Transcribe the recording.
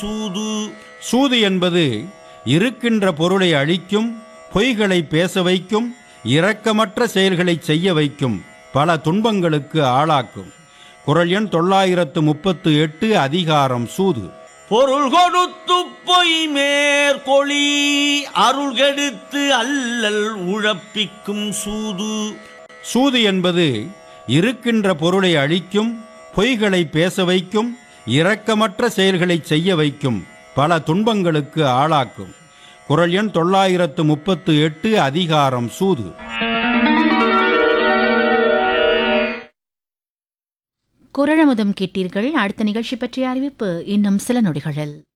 சூது சூது என்பது இருக்கின்ற பொருளை அழிக்கும் பொய்களை பேச வைக்கும் இரக்கமற்ற செயல்களை செய்ய வைக்கும் பல துன்பங்களுக்கு ஆளாக்கும் குரல் எண் தொள்ளாயிரத்து முப்பத்து எட்டு அதிகாரம் சூது பொருள் கொடுத்து பொய் மேற்கொளி அருள் கெடுத்து அல்லல் உழப்பிக்கும் சூது சூது என்பது இருக்கின்ற பொருளை அழிக்கும் பொய்களை பேச வைக்கும் இரக்கமற்ற செயல்களை செய்ய வைக்கும் பல துன்பங்களுக்கு ஆளாக்கும் குரல் எண் தொள்ளாயிரத்து முப்பத்து எட்டு அதிகாரம் சூது குரழமுதம் கேட்டீர்கள் அடுத்த நிகழ்ச்சி பற்றிய அறிவிப்பு இன்னும் சில நொடிகளில்